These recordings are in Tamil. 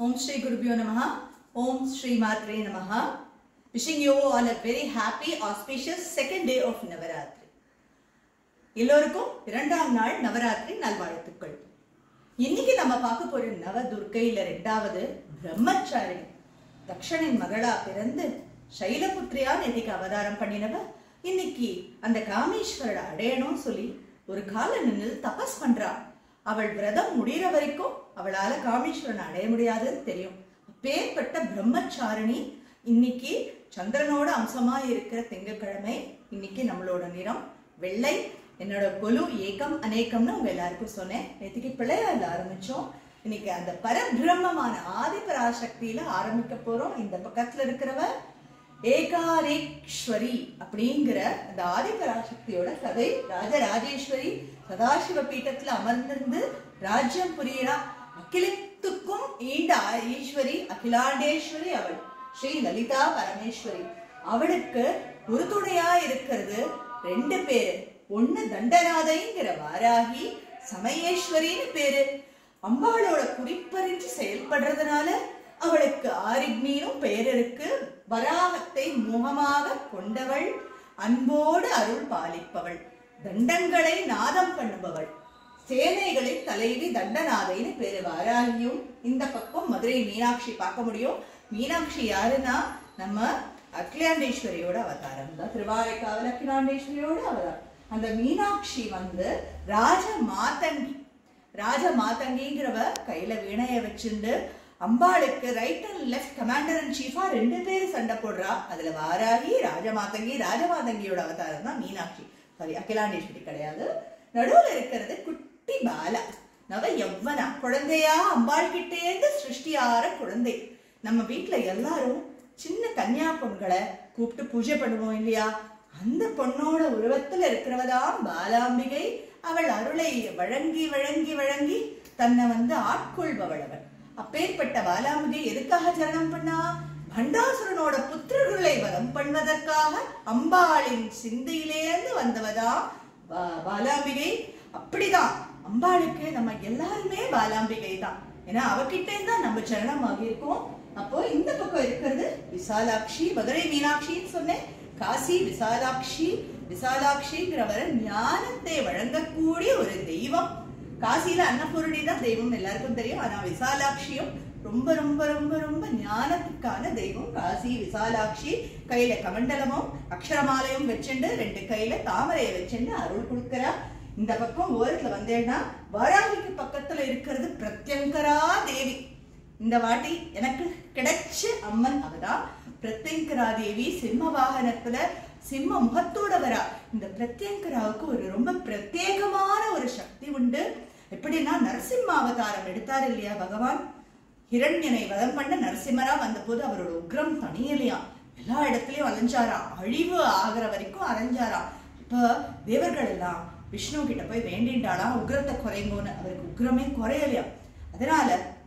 Om Shri Gurubhyo Namaha. Om Shri Matre Namaha. Wishing you all a very happy, auspicious second day of Navaratri. எல்லோருக்கும் இரண்டாம் நாள் நவராத்திரி நல்வாழ்த்துக்கள் இன்னைக்கு நம்ம பார்க்க போற நவ துர்க்கையில ரெண்டாவது பிரம்மச்சாரிணி தக்ஷனின் மகளா பிறந்து சைலபுத்திரியா நேத்திக்கு அவதாரம் பண்ணினவ இன்னைக்கு அந்த காமேஸ்வரரை அடையணும்னு சொல்லி ஒரு கால நின்று தபஸ் பண்றா அவள் விரதம் முடிகிற வரைக்கும் அவளால காமேஸ்வரனை அடைய முடியாதுன்னு தெரியும் அப்பேற்பட்ட பிரம்மச்சாரிணி இன்னைக்கு சந்திரனோட அம்சமா இருக்கிற திங்கட்கிழமை இன்னைக்கு நம்மளோட நிறம் வெள்ளை என்னோட கொலு ஏகம் அநேகம்னு உங்க எல்லாருக்கும் சொன்னேன் நேற்றுக்கு பிள்ளையார்ல ஆரம்பிச்சோம் இன்னைக்கு அந்த பரபிரம்மமான ஆதிபராசக்தியில ஆரம்பிக்க போறோம் இந்த பக்கத்துல இருக்கிறவ ஏகாரேஸ்வரி அப்படிங்கிற அந்த ஆதிபராசக்தியோட கதை ராஜராஜேஸ்வரி சதாசிவ பீட்டத்துல அமர்ந்திருந்து ராஜ்யம் புரியறா அகிலத்துக்கும் ஈண்ட ஈஸ்வரி அகிலாண்டேஸ்வரி அவள் ஸ்ரீ லலிதா பரமேஸ்வரி அவளுக்கு உறுதுணையா இருக்கிறது ரெண்டு பேரு ஒண்ணு தண்டநாதைங்கிற வாராகி சமயேஸ்வரின்னு பேரு அம்பாளோட குறிப்பறிஞ்சு செயல்படுறதுனால அவளுக்கு ஆரிக்னியும் பெயர் இருக்கு வராகத்தை முகமாக கொண்டவள் அன்போடு அருள் பாலிப்பவள் தண்டங்களை நாதம் பண்ணுபவள் சேனைகளை தலைவி தண்டநாதைன்னு பேரு வாராகியும் இந்த பக்கம் மதுரை மீனாட்சி பார்க்க முடியும் மீனாட்சி யாருன்னா நம்ம அகிலாண்டேஸ்வரியோட அவதாரம் தான் திருவாரைக்காவல் அகிலாண்டேஸ்வரியோட அவதாரம் அந்த மீனாட்சி வந்து ராஜ மாதங்கி ராஜ மாதங்கிங்கிறவ கையில வீணைய வச்சுண்டு அம்பாளுக்கு right and left commander and சீஃபா ரெண்டு பேரும் சண்டை போடுறா அதுல வாராகி ராஜமாதங்கி ராஜமாதங்கியோட அவதாரம் தான் மீனாட்சி சாரி அகிலாண்டேஸ்வரி கிடையாது நடுவுல இருக்கிறது குட்டி பாலா நவ எவ்வனா குழந்தையா அம்பாள் கிட்டேந்து சிருஷ்டியார குழந்தை நம்ம வீட்டுல எல்லாரும் சின்ன கன்னியா பொண்களை கூப்பிட்டு பூஜை பண்ணுவோம் இல்லையா அந்த பொண்ணோட உருவத்துல இருக்கிறவதான் பாலாம்பிகை அவள் அருளை வழங்கி வழங்கி வழங்கி தன்னை வந்து ஆட்கொள்பவள் அவள் அப்பேற்பட்ட பாலாம்பிகை எதுக்காக ஜனனம் பண்ணா பண்டாசுரனோட புத்திரர்களை வரம் பண்ணுவதற்காக அம்பாளின் சிந்தையிலேருந்து வந்தவதான் பா- பாலாம்பிகை அப்படிதான் அம்பாளுக்கு நம்ம எல்லாருமே பாலாம்பிகை தான் ஏன்னா அவகிட்டே தான் நம்ம சரணம் ஆகியிருக்கோம் அப்போ இந்த பக்கம் இருக்கிறது விசாலாட்சி மதுரை மீனாட்சின்னு சொன்னேன் காசி விசாலாட்சி விசாலாட்சிங்கிறவர் ஞானத்தை வழங்கக்கூடிய ஒரு தெய்வம் காசியில அன்னபூரணி தான் தெய்வம் எல்லாருக்கும் தெரியும் ஆனா விசாலாட்சியும் ரொம்ப ரொம்ப ரொம்ப ரொம்ப ஞானத்துக்கான தெய்வம் காசி விசாலாட்சி கையில கமண்டலமும் அக்ஷரமாலையும் வச்சுண்டு ரெண்டு கையில தாமரையை வச்சுண்டு அருள் கொடுக்கிறா இந்த பக்கம் ஓரத்துல வந்தேன்னா வராகிக்கு பக்கத்துல இருக்கிறது பிரத்யங்கரா தேவி இந்த வாட்டி எனக்கு கிடைச்ச அம்மன் அவதான் பிரத்யங்கரா தேவி சிம்ம வாகனத்துல சிம்ம முகத்தோட வரா இந்த பிரத்யங்கராவுக்கு ஒரு ரொம்ப பிரத்யேகமான ஒரு சக்தி உண்டு எப்படின்னா நரசிம்ம அவதாரம் எடுத்தார் இல்லையா பகவான் ஹிரண்யனை வதம் பண்ண நரசிம்மரா வந்தபோது அவரோட உக்ரம் தனியலையாம் எல்லா இடத்துலயும் அலைஞ்சாராம் அழிவு ஆகிற வரைக்கும் அலைஞ்சாராம் இப்ப தேவர்கள் எல்லாம் விஷ்ணு கிட்ட போய் வேண்டின்றாளாம் உக்ரத்தை குறைங்கோன்னு அவருக்கு உக்ரமே குறையலையாம் அதனால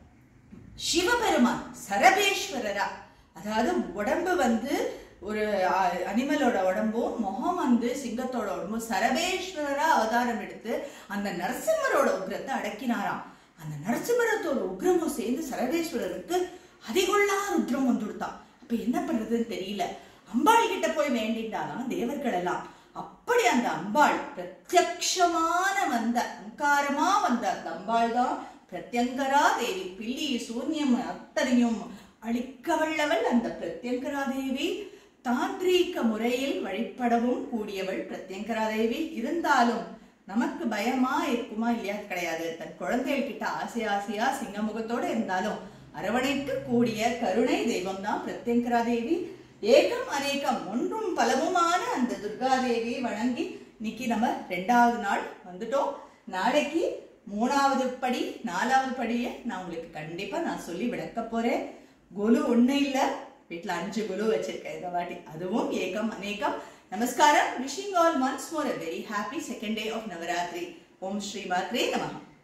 சிவபெருமான் சரபேஸ்வரரா அதாவது உடம்பு வந்து ஒரு அ- அனிமலோட உடம்பும் முகம் வந்து சிங்கத்தோட உடம்பும் சரபேஸ்வரரா அவதாரம் எடுத்து அந்த நரசிம்மரோட உக்ரத்தை அடக்கினாராம் அந்த நரசிம்மரத்தோட உக்ரமும் சேர்ந்து சரபேஸ்வரருக்கு அதிகொள்ளா ருத்ரம் வந்துடுத்தான் அப்ப என்ன பண்றதுன்னு தெரியல அம்பாள் கிட்ட போய் வேண்டிட்டாலாம் தேவர்கள் எல்லாம் அப்படி அந்த அம்பாள் பிரத்யக்ஷமான வந்த அங்காரமா வந்த அந்த அம்பாள் தான் பிரத்யங்கரா தேவி பில்லி சூன்யம் அத்தனையும் அழிக்க வல்லவள் அந்த பிரத்யங்கரா தேவி தாந்திரீக முறையில் வழிபடவும் கூடியவள் பிரத்யங்கரா தேவி இருந்தாலும் நமக்கு பயமா இருக்குமா இல்லையா கிடையாது தன் குழந்தைகள் கிட்ட ஆசை ஆசையா சிங்கமுகத்தோட இருந்தாலும் அரவணைக்க கூடிய கருணை தெய்வம் தான் பிரத்யங்கரா தேவி ஏகம் அநேகம் ஒன்றும் பலவுமான அந்த துர்கா தேவியை வணங்கி இன்னைக்கு நம்ம ரெண்டாவது நாள் வந்துட்டோம் நாளைக்கு மூணாவது படி நாலாவது படியை நான் உங்களுக்கு கண்டிப்பா நான் சொல்லி விளக்க போறேன் கொலு ஒண்ணு இல்ல வீட்டுல அஞ்சு குலு வச்சிருக்கேன் இந்த வாட்டி அதுவும் ஏகம் அநேகம் நமஸ்காரம் wishing all once more a very happy second day of Navratri ஓம் ஸ்ரீ மாத்ரே நமஹா